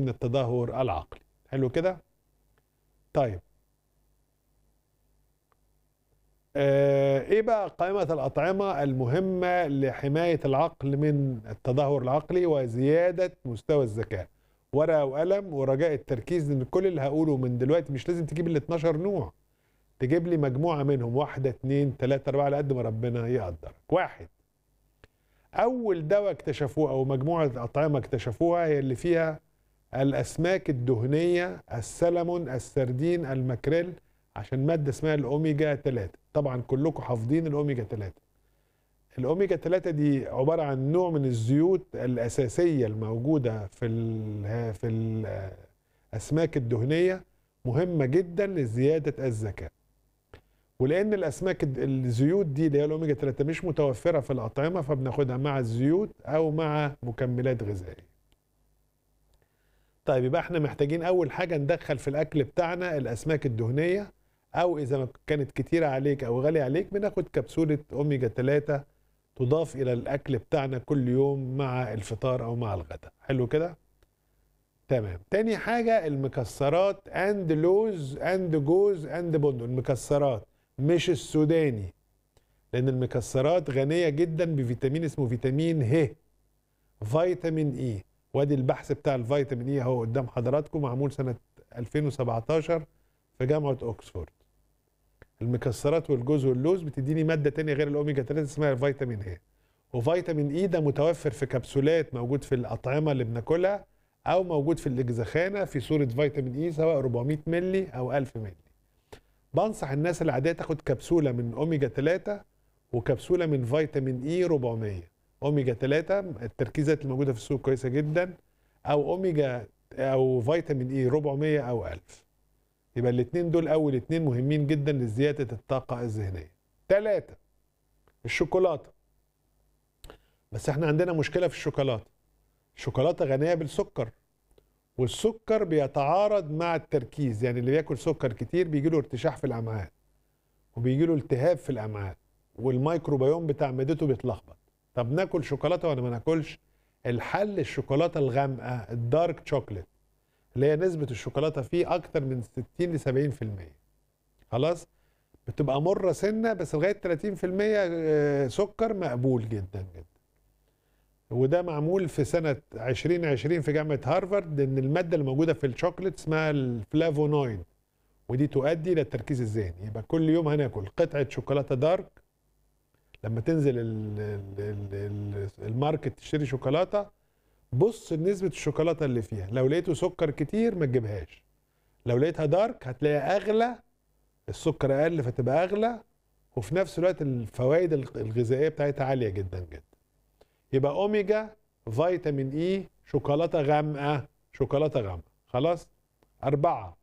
من التدهور العقلي حلو كده طيب آه ايه بقى قائمة الأطعمة المهمة لحماية العقل من التدهور العقلي وزيادة مستوى الذكاء ورقة وقلم ورجاء التركيز لأن كل اللي هقوله من دلوقتي مش لازم تجيب ال 12 نوع تجيب لي مجموعة منهم واحدة اتنين تلاتة أربعة على قد ما ربنا يقدرك واحد أول دواء اكتشفوه أو مجموعة أطعمة اكتشفوها هي اللي فيها الأسماك الدهنية السلمون السردين الماكريل عشان مادة اسمها الأوميجا 3 طبعا كلكم حافظين الأوميجا 3 الأوميجا 3 دي عبارة عن نوع من الزيوت الأساسية الموجودة في ال في الأسماك الدهنية مهمة جدا لزيادة الذكاء ولان الاسماك الزيوت دي اللي هي الاوميجا 3 مش متوفره في الاطعمه فبناخدها مع الزيوت او مع مكملات غذائيه طيب يبقى احنا محتاجين اول حاجه ندخل في الاكل بتاعنا الاسماك الدهنيه او اذا ما كانت كتيره عليك او غاليه عليك بناخد كبسوله اوميجا 3 تضاف الى الاكل بتاعنا كل يوم مع الفطار او مع الغداء حلو كده تمام تاني حاجه المكسرات اند لوز اند جوز اند بندق المكسرات مش السوداني لان المكسرات غنيه جدا بفيتامين اسمه فيتامين ه فيتامين اي وادي البحث بتاع الفيتامين اي اهو قدام حضراتكم معمول سنه 2017 في جامعه اوكسفورد المكسرات والجوز واللوز بتديني ماده تانية غير الاوميجا 3 اسمها فيتامين ه وفيتامين اي ده متوفر في كبسولات موجود في الاطعمه اللي بناكلها او موجود في الاجزخانه في صوره فيتامين اي سواء 400 مللي او 1000 مللي بنصح الناس العاديه تاخد كبسوله من اوميجا 3 وكبسوله من فيتامين اي 400 اوميجا 3 التركيزات الموجوده في السوق كويسه جدا او اوميجا او فيتامين اي 400 او 1000 يبقى الاثنين دول اول اثنين مهمين جدا لزياده الطاقه الذهنيه ثلاثة الشوكولاته بس احنا عندنا مشكله في الشوكولاته الشوكولاته غنيه بالسكر والسكر بيتعارض مع التركيز يعني اللي بياكل سكر كتير بيجي له ارتشاح في الامعاء وبيجي له التهاب في الامعاء والميكروبيوم بتاع معدته بيتلخبط طب ناكل شوكولاته ولا ما ناكلش الحل الشوكولاته الغامقه الدارك شوكليت اللي هي نسبه الشوكولاته فيه اكتر من 60 ل 70% خلاص بتبقى مره سنه بس لغايه 30% سكر مقبول جدا جدا وده معمول في سنة 2020 في جامعة هارفارد ان المادة اللي موجودة في الشوكليت اسمها الفلافونويد ودي تؤدي الى التركيز الذهني يبقى كل يوم هناكل قطعة شوكولاتة دارك لما تنزل ال ال ال الماركت تشتري شوكولاتة بص نسبة الشوكولاتة اللي فيها لو لقيته سكر كتير ما تجيبهاش لو لقيتها دارك هتلاقيها اغلى السكر اقل فتبقى اغلى وفي نفس الوقت الفوائد الغذائية بتاعتها عالية جدا جدا يبقى اوميجا فيتامين اي شوكولاته غامقه شوكولاته غامقه خلاص أربعة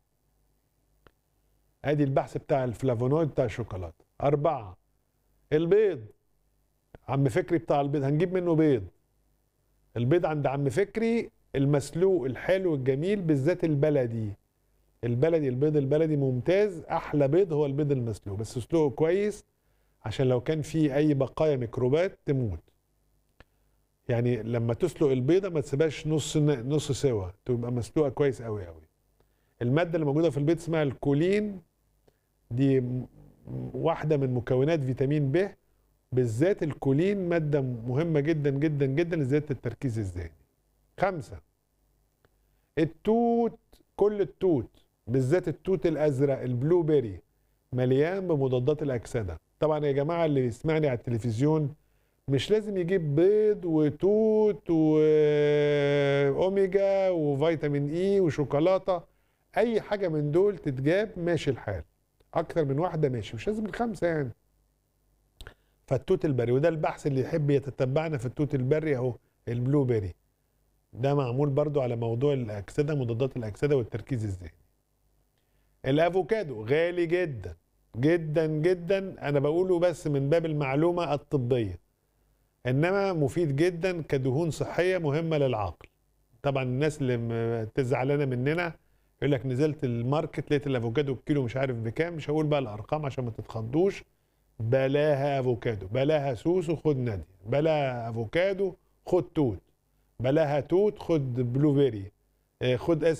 ادي البحث بتاع الفلافونويد بتاع الشوكولاته أربعة البيض عم فكري بتاع البيض هنجيب منه بيض البيض عند عم فكري المسلوق الحلو الجميل بالذات البلدي البلدي البيض البلدي ممتاز احلى بيض هو البيض المسلوق بس اسلقه كويس عشان لو كان فيه اي بقايا ميكروبات تموت يعني لما تسلق البيضه ما تسيبهاش نص نص سوا تبقى مسلوقه كويس قوي قوي الماده اللي موجوده في البيض اسمها الكولين دي واحده من مكونات فيتامين ب بالذات الكولين ماده مهمه جدا جدا جدا لزياده التركيز الذهني خمسة التوت كل التوت بالذات التوت الازرق البلو بيري مليان بمضادات الاكسده طبعا يا جماعه اللي يسمعني على التلفزيون مش لازم يجيب بيض وتوت واوميجا وفيتامين اي وشوكولاته اي حاجه من دول تتجاب ماشي الحال اكتر من واحده ماشي مش لازم الخمسه يعني فالتوت البري وده البحث اللي يحب يتتبعنا في التوت البري اهو البلو بيري ده معمول برضو على موضوع الاكسده مضادات الاكسده والتركيز الذهني الافوكادو غالي جدا جدا جدا انا بقوله بس من باب المعلومه الطبيه انما مفيد جدا كدهون صحيه مهمه للعقل طبعا الناس اللي تزعلانه مننا يقول لك نزلت الماركت لقيت الافوكادو الكيلو مش عارف بكام مش هقول بقى الارقام عشان ما تتخضوش بلاها افوكادو بلاها سوسو خد نادي بلاها افوكادو خد توت بلاها توت خد بلو بيري آه، خد اسف